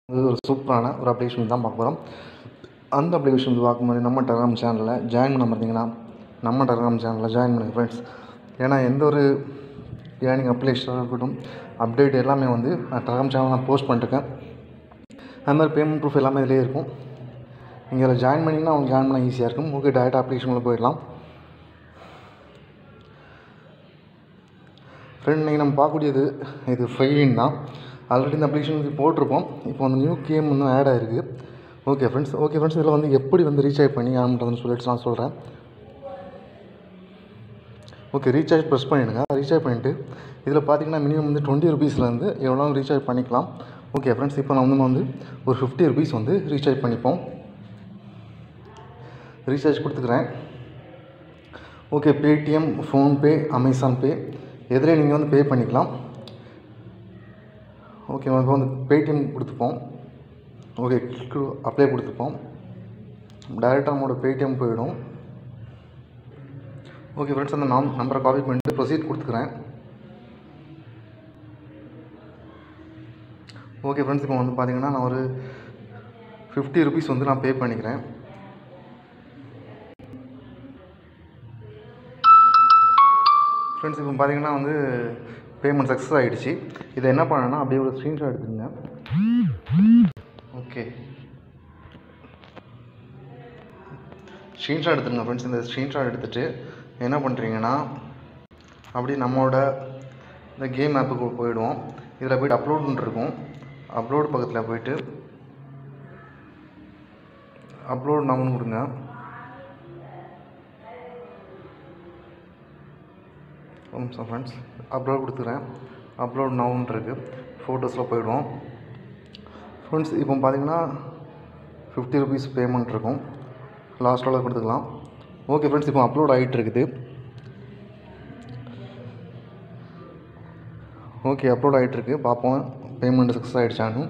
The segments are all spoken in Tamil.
இது ஒரு சூப்பரான ஒரு அப்ளிகேஷன் தான் பார்க்க போகிறோம் அந்த அப்ளிகேஷன் வந்து பார்க்க முன்னாடி நம்ம டெலகிராம் சேனலில் ஜாயின் பண்ண பார்த்தீங்கன்னா நம்ம டெலகிராம் சேனலில் ஜாயின் பண்ணுங்க ஃப்ரெண்ட்ஸ் ஏன்னா எந்த ஒரு ஏர்னிங் அப்ளிகேஷனாக இருக்கட்டும் அப்டேட் எல்லாமே வந்து நான் டெலகிராம் சேனல் நான் போஸ்ட் பண்ணிருக்கேன் அது மாதிரி பேமெண்ட் ப்ரூஃப் எல்லாமே இதிலே இருக்கும் நீங்கள் அதில் ஜாயின் பண்ணிங்கன்னா அவங்க ஜாயின் பண்ண ஈஸியாக இருக்கும் ஓகே டேரெக்டாக அப்ளிகேஷனில் போயிடலாம் ஃப்ரெண்ட் நீங்கள் நம்ம பார்க்கக்கூடியது இது ஃபைலின் தான் ஆல்ரெடி இந்த அப்ளிகேஷன் போட்டிருப்போம் இப்போ அந்த நியூ கேம் வந்து ஆட் ஆயிருக்கு ஓகே ஃப்ரெண்ட்ஸ் ஓகே ஃப்ரெண்ட்ஸ் இதில் வந்து எப்படி வந்து ரீசார்ஜ் பண்ணி ஆன் பண்ணுறதுன்னு சொல்லிட்டு நான் சொல்கிறேன் ஓகே ரீசார்ஜ் ப்ரெஸ் பண்ணிடுங்க ரீசார்ஜ் பண்ணிவிட்டு இதில் பார்த்தீங்கன்னா மினிமம் வந்து டுவெண்ட்டி ருபீஸ்லேருந்து எவ்வளோ ரீசார்ஜ் பண்ணிக்கலாம் ஓகே ஃப்ரெண்ட்ஸ் இப்போ நான் வந்து வந்து ஒரு ஃபிஃப்டி ருபீஸ் வந்து ரீசார்ஜ் பண்ணிப்போம் ரீசார்ஜ் கொடுத்துக்கிறேன் okay Paytm PhonePe Amazon pay எதிலே நீங்கள் வந்து பே பண்ணிக்கலாம் ஓகே இப்போ வந்து பேடிஎம் கொடுத்துப்போம் ஓகே கிளிக்கு அப்ளை கொடுத்துப்போம் டைரெக்டாக நம்மளோட பேடிஎம் போயிடும் ஓகே ஃப்ரெண்ட்ஸ் அந்த நாம் நம்பரை காப்பி பண்ணிட்டு ப்ரொசீட் கொடுத்துக்கிறேன் ஓகே ஃப்ரெண்ட்ஸ் இப்போ வந்து பார்த்தீங்கன்னா நான் ஒரு ஃபிஃப்டி ருபீஸ் வந்து நான் பே பண்ணிக்கிறேன் ஃப்ரெண்ட்ஸ் இப்போ பார்த்தீங்கன்னா வந்து பேமெண்ட் சக்ஸஸ் ஆகிடுச்சு இதை என்ன பண்ணேன்னா அப்படியே ஒரு ஸ்க்ரீன்ஷாட் எடுத்துங்க ஓகே ஸ்க்ரீன்ஷாட் எடுத்துருங்க ஃப்ரெண்ட்ஸ் இந்த ஸ்க்ரீன்ஷாட் எடுத்துகிட்டு என்ன பண்ணுறீங்கன்னா அப்படியே நம்மளோட இந்த கேம் ஆப்புக்கு போயிடுவோம் இதில் போய்ட்டு அப்லோடுன்னு இருக்கும் அப்லோடு பக்கத்தில் போயிட்டு அப்லோட் நவுன்னு கொடுங்க ஒரு நிமிஷம் ஃப்ரெண்ட்ஸ் அப்லோட் கொடுத்துக்கிறேன் அப்லோட் நவுன் இருக்குது ஃபோட்டோஸில் போயிடுவோம் ஃப்ரெண்ட்ஸ் இப்போ பார்த்தீங்கன்னா ஃபிஃப்டி ருபீஸ் பேமெண்ட் இருக்கும் லாஸ்ட்டில் கொடுத்துக்கலாம் ஓகே ஃப்ரெண்ட்ஸ் இப்போ அப்லோட் ஆகிட்டு இருக்குது ஓகே அப்லோட் ஆகிட்டுருக்கு பார்ப்போம் பேமெண்ட் சக்ஸஸ் ஆகிடுச்சான்னு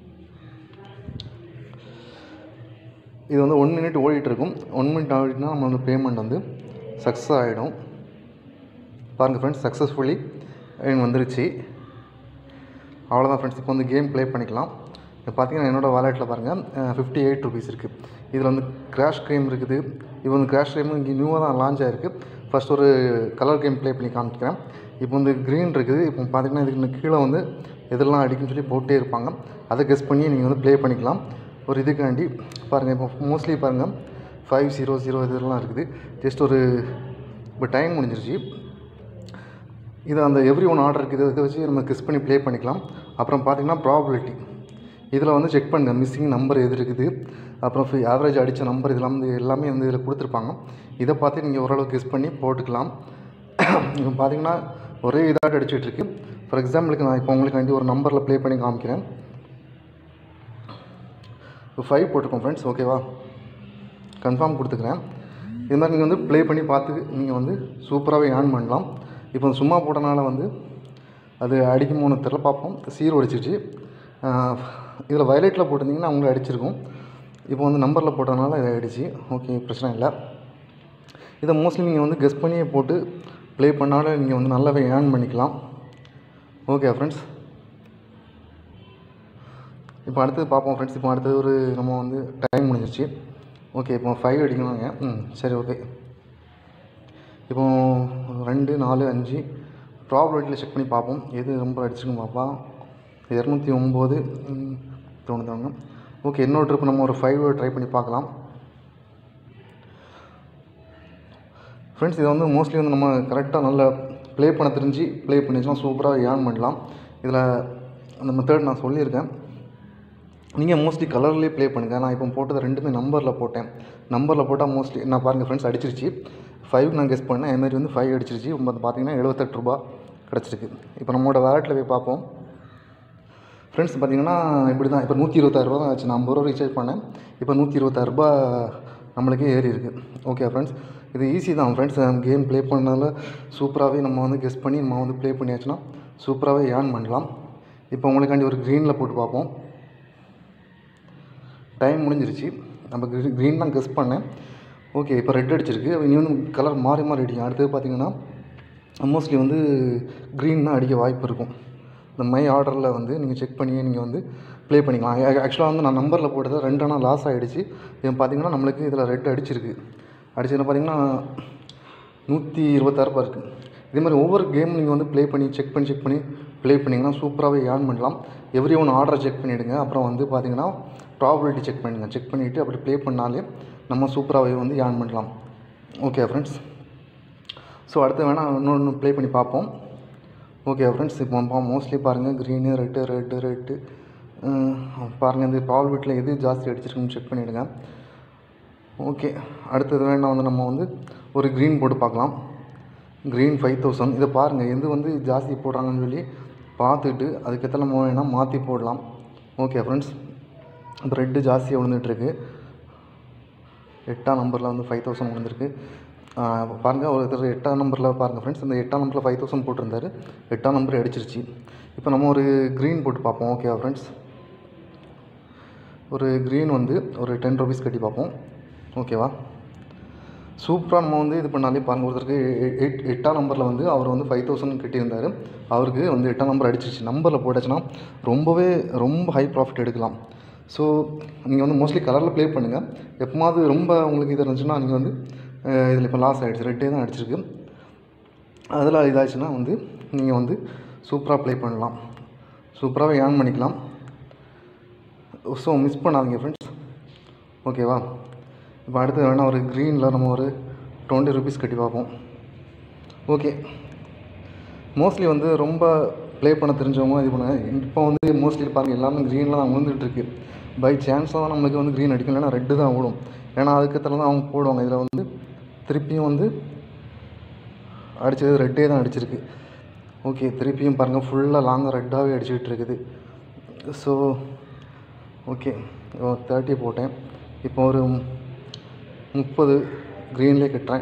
இது வந்து ஒன் மினிட் ஓடிட்டு இருக்கும் ஒன் மினிட் ஆகிட்டுனா நம்ம வந்து பேமெண்ட் வந்து சக்ஸஸ் ஆகிடும் பாருங்கள் ஃப்ரெண்ட்ஸ் சக்ஸஸ்ஃபுல்லி எனக்கு வந்துருச்சு அவ்வளோதான் ஃப்ரெண்ட்ஸ் இப்போ வந்து கேம் ப்ளே பண்ணிக்கலாம் இப்போ பார்த்தீங்கன்னா என்னோடய வாலெட்டில் பாருங்கள் ஃபிஃப்டி எயிட் ருபீஸ் இருக்குது இதில் வந்து கிராஷ் கேம் இருக்குது இது வந்து கிராஷ் கேம் இங்கே நியூவாக தான் லான்ச் ஆகிருக்கு ஃபஸ்ட் ஒரு கலர் கேம் ப்ளே பண்ணி காமிக்கிறேன் இப்போ வந்து க்ரீன் இருக்குது இப்போ பார்த்தீங்கன்னா இதுக்கு கீழே வந்து எதெல்லாம் அடிக்குன்னு சொல்லி போட்டே இருப்பாங்க அதை கெஸ் பண்ணி நீங்கள் வந்து ப்ளே பண்ணிக்கலாம் ஒரு இதுக்காண்டி பாருங்கள் இப்போ மோஸ்ட்லி பாருங்கள் ஃபைவ் ஜீரோ ஜீரோ இதெல்லாம் இருக்குது ஜஸ்ட் ஒரு இப்போ டைம் முடிஞ்சிருச்சு இது அந்த எவ்ரி ஒன் ஆர்டர் இருக்குது இதை வச்சு நம்ம கிஸ் பண்ணி ப்ளே பண்ணிக்கலாம் அப்புறம் பார்த்தீங்கன்னா ப்ராபபிலிட்டி இதில் வந்து செக் பண்ணுங்க மிஸ்ஸிங் நம்பர் எது இருக்குது அப்புறம் ஆவரேஜ் அடித்த நம்பர் இதெல்லாம் வந்து எல்லாமே வந்து இதில் கொடுத்துருப்பாங்க இதை பார்த்து நீங்கள் ஓரளவுக்கு கிஸ் பண்ணி போட்டுக்கலாம் இப்போ பார்த்தீங்கன்னா ஒரே இதாக அடிச்சிட்ருக்கு ஃபார் எக்ஸாம்பிளுக்கு நான் இப்போ உங்களுக்கு வேண்டி ஒரு நம்பரில் ப்ளே பண்ணி காமிக்கிறேன் இப்போ ஃபைவ் போட்டுக்கோம் ஃப்ரெண்ட்ஸ் ஓகேவா கன்ஃபார்ம் கொடுத்துக்கிறேன் இது மாதிரி நீங்கள் வந்து ப்ளே பண்ணி பார்த்து நீங்கள் வந்து சூப்பராகவே ஏர்ன் பண்ணலாம் இப்போ சும்மா போட்டனால வந்து அது அடிக்குமோன்னு தெரில பார்ப்போம் சீரோ அடிச்சிருச்சு இதில் வயலேட்டில் போட்டிருந்தீங்கன்னா அவங்கள அடிச்சிருக்கும் இப்போ வந்து நம்பரில் போட்டதுனால இதை ஆகிடுச்சு ஓகே பிரச்சனை இல்லை இதை மோஸ்ட்லி நீங்கள் வந்து கெஸ் பண்ணியே போட்டு ப்ளே பண்ணாலும் நீங்கள் வந்து நல்லாவே ஏர்ன் பண்ணிக்கலாம் ஓகே ஃப்ரெண்ட்ஸ் இப்போ அடுத்தது பார்ப்போம் ஃப்ரெண்ட்ஸ் இப்போ அடுத்தது ஒரு நம்ம வந்து டைம் முடிஞ்சிருச்சு ஓகே இப்போ ஃபைவ் அடிக்கணுங்க ம் சரி ஓகே இப்போ ரெண்டு நாலு அஞ்சு ப்ராபபிலிட்டியில் செக் பண்ணி பார்ப்போம் எது ரொம்ப அடிச்சுன்னு பார்ப்போம் இரநூத்தி ஒம்பது தோணுதாங்க ஓகே இன்னொரு ட்ரிப் நம்ம ஒரு ஃபைவ் ட்ரை பண்ணி பார்க்கலாம் ஃப்ரெண்ட்ஸ் இதை வந்து மோஸ்ட்லி வந்து நம்ம கரெக்டாக நல்லா ப்ளே பண்ண தெரிஞ்சு ப்ளே பண்ணிச்சுன்னா சூப்பராக ஏர்ன் பண்ணலாம் இதில் அந்த மெத்தட் நான் சொல்லியிருக்கேன் நீங்கள் மோஸ்ட்லி கலர்லேயே ப்ளே பண்ணுங்கள் நான் இப்போ போட்டது ரெண்டுமே நம்பரில் போட்டேன் நம்பரில் போட்டால் மோஸ்ட்லி நான் பாருங்கள் ஃப்ரெண்ட்ஸ் அடிச்சிருச்சு ஃபைவ் நான் கெஸ் பண்ணேன் அதுமாதிரி வந்து ஃபைவ் அடிச்சிருச்சு இப்போ பார்த்தீங்கன்னா எழுபத்தெட்டு ரூபா கிடச்சிருக்கு இப்போ நம்மளோட வேலெட்டில் போய் பார்ப்போம் ஃப்ரெண்ட்ஸ் பார்த்தீங்கன்னா இப்படி தான் இப்போ நூற்றி இருபத்தாயிரரூபா தான் ஆச்சு நான் ஐம்பது ரூபா ரீசார்ஜ் பண்ணேன் இப்போ நூற்றி இருபத்தாயிரரூபா நம்மளுக்கே ஏறி இருக்குது ஓகே ஃப்ரெண்ட்ஸ் இது ஈஸி தான் ஃப்ரெண்ட்ஸ் கேம் ப்ளே பண்ணதால சூப்பராகவே நம்ம வந்து கெஸ் பண்ணி நம்ம வந்து ப்ளே பண்ணியாச்சுன்னா சூப்பராகவே ஏர்ன் பண்ணலாம் இப்போ உங்களுக்காண்டி ஒரு க்ரீனில் போட்டு பார்ப்போம் டைம் முடிஞ்சிருச்சு நம்ம க்ரீன் தான் கெஸ் பண்ணேன் ஓகே இப்போ ரெட் அடிச்சிருக்கு இன்னும் கலர் மாறி மாறி அடிக்கும் அடுத்தது பார்த்தீங்கன்னா மோஸ்ட்லி வந்து க்ரீன் தான் அடிக்க வாய்ப்பு இருக்கும் இந்த மை ஆர்டரில் வந்து நீங்கள் செக் பண்ணி நீங்கள் வந்து ப்ளே பண்ணிக்கலாம் ஆக்சுவலாக வந்து நான் நம்பரில் போட்டது ரெண்டு ஆனால் லாஸ் ஆகிடுச்சு இது பார்த்தீங்கன்னா நம்மளுக்கு இதில் ரெட் அடிச்சிருக்கு அடிச்சதில் பார்த்தீங்கன்னா நூற்றி இருபத்தாறு ரூபாய் இருக்குது இதே மாதிரி ஒவ்வொரு கேம் நீங்கள் வந்து ப்ளே பண்ணி செக் பண்ணி செக் பண்ணி ப்ளே பண்ணிங்கன்னா சூப்பராகவே ஏர்ன் பண்ணலாம் எவ்ரி ஒன் ஆர்டரை செக் பண்ணிவிடுங்க அப்புறம் வந்து பார்த்தீங்கன்னா ப்ராபபிலிட்டி செக் பண்ணுங்கள் செக் பண்ணிவிட்டு அப்படி ப்ளே பண்ணாலே நம்ம சூப்பராகவே வந்து ஏர்ன் பண்ணலாம் ஓகே ஃப்ரெண்ட்ஸ் ஸோ அடுத்து வேணால் இன்னொன்று ப்ளே பண்ணி பார்ப்போம் ஓகே ஃப்ரெண்ட்ஸ் இப்போ மோஸ்ட்லி பாருங்கள் க்ரீனு ரெட்டு ரெட்டு ரெட்டு பாருங்கள் இந்த ப்ராபபிலிட்டியில் எது ஜாஸ்தி அடிச்சிருக்குன்னு செக் பண்ணிவிடுங்க ஓகே அடுத்தது வேணால் வந்து நம்ம வந்து ஒரு க்ரீன் போட்டு பார்க்கலாம் க்ரீன் ஃபைவ் தௌசண்ட் இதை பாருங்கள் எது வந்து ஜாஸ்தி போடுறாங்கன்னு சொல்லி பார்த்துட்டு அதுக்கேற்ற நம்ம வேணால் மாற்றி போடலாம் ஓகே ஃப்ரெண்ட்ஸ் இப்போ ரெட்டு ஜாஸ்தியாக விழுந்துட்டுருக்கு எட்டாம் நம்பரில் வந்து ஃபைவ் தௌசண்ட் விழுந்திருக்கு பாருங்கள் ஒருத்தர் எட்டாம் நம்பரில் பாருங்கள் ஃப்ரெண்ட்ஸ் இந்த எட்டாம் நம்பரில் ஃபைவ் தௌசண்ட் போட்டிருந்தாரு எட்டாம் நம்பர் அடிச்சிருச்சு இப்போ நம்ம ஒரு க்ரீன் போட்டு பார்ப்போம் ஓகேவா ஃப்ரெண்ட்ஸ் ஒரு க்ரீன் வந்து ஒரு டென் ருபீஸ் கட்டி பார்ப்போம் ஓகேவா சூப்பராக நம்ம வந்து இது பண்ணாலே பாருங்கள் ஒருத்தருக்கு எ- எட் எட்டாம் நம்பரில் வந்து அவர் வந்து ஃபைவ் தௌசண்ட் கட்டியிருந்தார் அவருக்கு வந்து எட்டாம் நம்பர் அடிச்சிருச்சு நம்பரில் போட்டாச்சுன்னா ரொம்பவே ரொம்ப ஹை ப்ராஃபிட் எடுக்கலாம் ஸோ நீங்கள் வந்து மோஸ்ட்லி கலரில் ப்ளே பண்ணுங்கள் எப்போமாவது ரொம்ப உங்களுக்கு இது இருந்துச்சுன்னா நீங்கள் வந்து இதில் இப்போ லாஸ் ஆகிடுச்சு ரெட்டே தான் அடிச்சிருக்கு அதில் இதாச்சுன்னா வந்து நீங்கள் வந்து சூப்பராக ப்ளே பண்ணலாம் சூப்பராகவே ஏர்ன் பண்ணிக்கலாம் ஸோ மிஸ் பண்ணாதீங்க ஃப்ரெண்ட்ஸ் ஓகேவா இப்போ அடுத்து வேணால் ஒரு க்ரீனில் நம்ம ஒரு டுவெண்ட்டி ருபீஸ் கட்டி பார்ப்போம் ஓகே மோஸ்ட்லி வந்து ரொம்ப ப்ளே பண்ண தெரிஞ்சவங்க இது பண்ண இப்போ வந்து மோஸ்ட்லி பாருங்கள் எல்லாமே க்ரீனில் தான் விழுந்துட்டு இருக்கு பை சான்ஸாக தான் நம்மளுக்கு வந்து க்ரீன் அடிக்கும் இல்லைன்னா ரெட்டு தான் ஓடும் ஏன்னா அதுக்கேற்ற தான் அவங்க போடுவாங்க இதில் வந்து திருப்பியும் வந்து அடித்தது ரெட்டே தான் அடிச்சிருக்கு ஓகே திருப்பியும் பாருங்கள் ஃபுல்லாக லாங்காக ரெட்டாகவே அடிச்சுக்கிட்டு இருக்குது ஸோ ஓகே தேர்ட்டி போட்டேன் இப்போ ஒரு முப்பது க்ரீன்லேயே கட்டுறேன்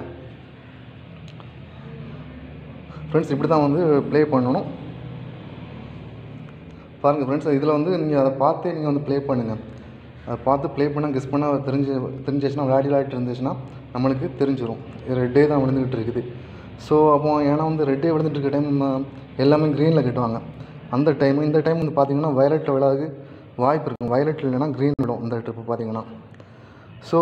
ஃப்ரெண்ட்ஸ் இப்படி தான் வந்து ப்ளே பண்ணணும் பாருங்கள் ஃப்ரெண்ட்ஸ் இதில் வந்து நீங்கள் அதை பார்த்தே நீங்கள் வந்து ப்ளே பண்ணுங்கள் அதை பார்த்து ப்ளே பண்ண கெஸ் பண்ண தெரிஞ்சு தெரிஞ்சிச்சுன்னா விளையாடி விளையாட்டு இருந்துச்சுன்னா நம்மளுக்கு தெரிஞ்சிடும் ரெட்டே தான் விழுந்துக்கிட்டு இருக்குது ஸோ அப்போ ஏன்னா வந்து ரெட்டே விழுந்துட்டு இருக்க டைம் எல்லாமே க்ரீனில் கட்டுவாங்க அந்த டைம் இந்த டைம் வந்து பார்த்தீங்கன்னா வயலட்டில் விழாது வாய்ப்பு இருக்கும் வயலட்டில் இல்லைன்னா க்ரீன் விடும் இந்த ட்ரிப்பு பார்த்தீங்கன்னா ஸோ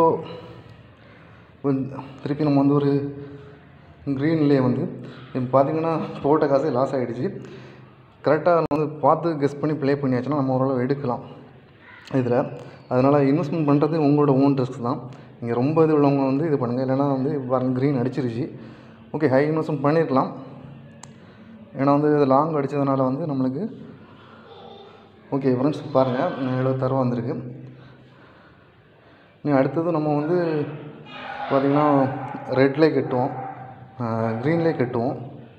திருப்பி நம்ம வந்து ஒரு க்ரீன்லேயே வந்து இப்போ பார்த்தீங்கன்னா போட்ட காசே லாஸ் ஆகிடுச்சு கரெக்டாக வந்து பார்த்து கெஸ் பண்ணி ப்ளே பண்ணியாச்சுன்னா நம்ம ஓரளவு எடுக்கலாம் இதில் அதனால் இன்வெஸ்ட்மெண்ட் பண்ணுறது உங்களோட ஓன் ரிஸ்க் தான் நீங்கள் ரொம்ப இது உள்ளவங்க வந்து இது பண்ணுங்கள் இல்லைன்னா வந்து பாருங்க க்ரீன் அடிச்சிருச்சு ஓகே ஹை இன்வெஸ்ட்மெண்ட் பண்ணியிருக்கலாம் ஏன்னா வந்து இது லாங் அடித்ததுனால வந்து நம்மளுக்கு ஓகே ஃப்ரெண்ட்ஸ் பாருங்கள் எழுபத்தாறுவா வந்திருக்கு நீ அடுத்தது நம்ம வந்து பார்த்திங்கன்னா ரெட்லேயே கட்டுவோம் க்ரீன்லேயே கட்டுவோம்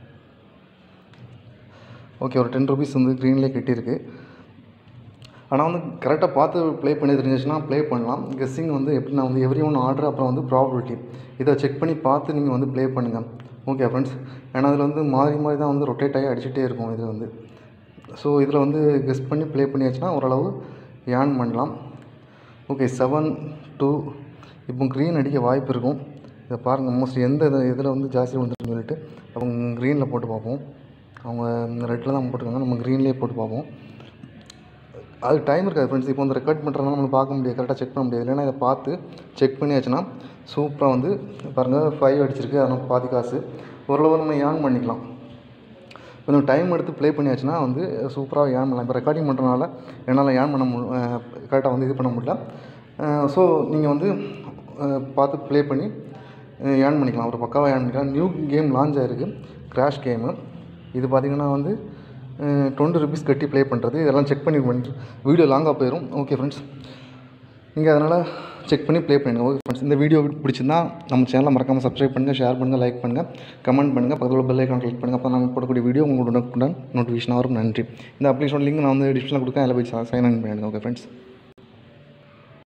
ஓகே ஒரு டென் ருபீஸ் வந்து க்ரீன்லேயே கட்டியிருக்கு ஆனால் வந்து கரெக்டாக பார்த்து ப்ளே பண்ணி தெரிஞ்சிச்சுன்னா ப்ளே பண்ணலாம் கெஸ்ஸிங் வந்து எப்படின்னா வந்து எவ்ரி ஒன் ஆர்டர் அப்புறம் வந்து ப்ராபபிலிட்டி இதை செக் பண்ணி பார்த்து நீங்கள் வந்து ப்ளே பண்ணுங்கள் ஓகே ஃப்ரெண்ட்ஸ் ஏன்னா அதில் வந்து மாறி மாறி தான் வந்து ரொட்டேட் ஆகி அடிச்சுட்டே இருக்கும் இது வந்து ஸோ இதில் வந்து கெஸ் பண்ணி ப்ளே பண்ணியாச்சுன்னா ஓரளவு ஏர்ன் பண்ணலாம் ஓகே செவன் டூ இப்போ க்ரீன் அடிக்க வாய்ப்பு இருக்கும் இதை பாருங்கள் மோஸ்ட்லி எந்த இது இதில் வந்து ஜாஸ்தி வந்துருன்னு சொல்லிட்டு அவங்க க்ரீனில் போட்டு பார்ப்போம் அவங்க ரெட்டில் தான் போட்டிருக்காங்க நம்ம க்ரீன்லேயே போட்டு பார்ப்போம் அது டைம் இருக்காது ஃப்ரெண்ட்ஸ் இப்போ வந்து ரெக்கார்ட் பண்ணுறதுனால நம்ம பார்க்க முடியாது கரெக்டாக செக் பண்ண முடியாது இல்லைன்னா இதை பார்த்து செக் பண்ணியாச்சுன்னா சூப்பராக வந்து பாருங்கள் ஃபைவ் அடிச்சிருக்கு அதனால் பாதி காசு ஓரளவு நம்ம ஏர்ன் பண்ணிக்கலாம் கொஞ்சம் டைம் எடுத்து ப்ளே பண்ணியாச்சுன்னா வந்து சூப்பராக ஏர்ன் பண்ணலாம் இப்போ ரெக்கார்டிங் பண்ணுறதுனால என்னால் ஏர்ன் பண்ண மு கரெக்டாக வந்து இது பண்ண முடியல ஸோ நீங்கள் வந்து அஹ், பார்த்து ப்ளே பண்ணி ஏர்ன் பண்ணிக்கலாம் ஒரு பக்காவாக ஏர்ன் பண்ணிக்கலாம் நியூ கேம் லான்ச் ஆகிருக்கு கிராஷ் கேமு இது பார்த்திங்கன்னா வந்து டுவெண்ட்டி ருபீஸ் கட்டி ப்ளே பண்ணுறது இதெல்லாம் செக் பண்ணி பண்ணி வீடியோ லாங்காக போயிடும் ஓகே ஃப்ரெண்ட்ஸ் நீங்கள் அதனால் செக் பண்ணி ப்ளே பண்ணுங்கள் ஓகே ஃப்ரெண்ட்ஸ் இந்த வீடியோ பிடிச்சிருந்தா நம்ம சேனலை மறக்காமல் சப்ஸ்கிரைப் பண்ணுங்கள் ஷேர் பண்ணுங்கள் லைக் பண்ணுங்கள் கமெண்ட் பண்ணுங்கள் பக்கத்தில் பெல் ஐக்கான் கிளிக் பண்ணுங்கள் அப்போ நாங்கள் போடக்கூடிய வீடியோ உங்களோட நோட்டிஃபிகேஷன் வரும் நன்றி இந்த அப்ளிகேஷன் லிங்க் நான் வந்து டிஸ்கிரிப்ஷனில் கொடுக்கேன் அதில் போய் சைன் இன் பண்ணிடுங்க ஓகே ஃப்ரெண்ட்ஸ்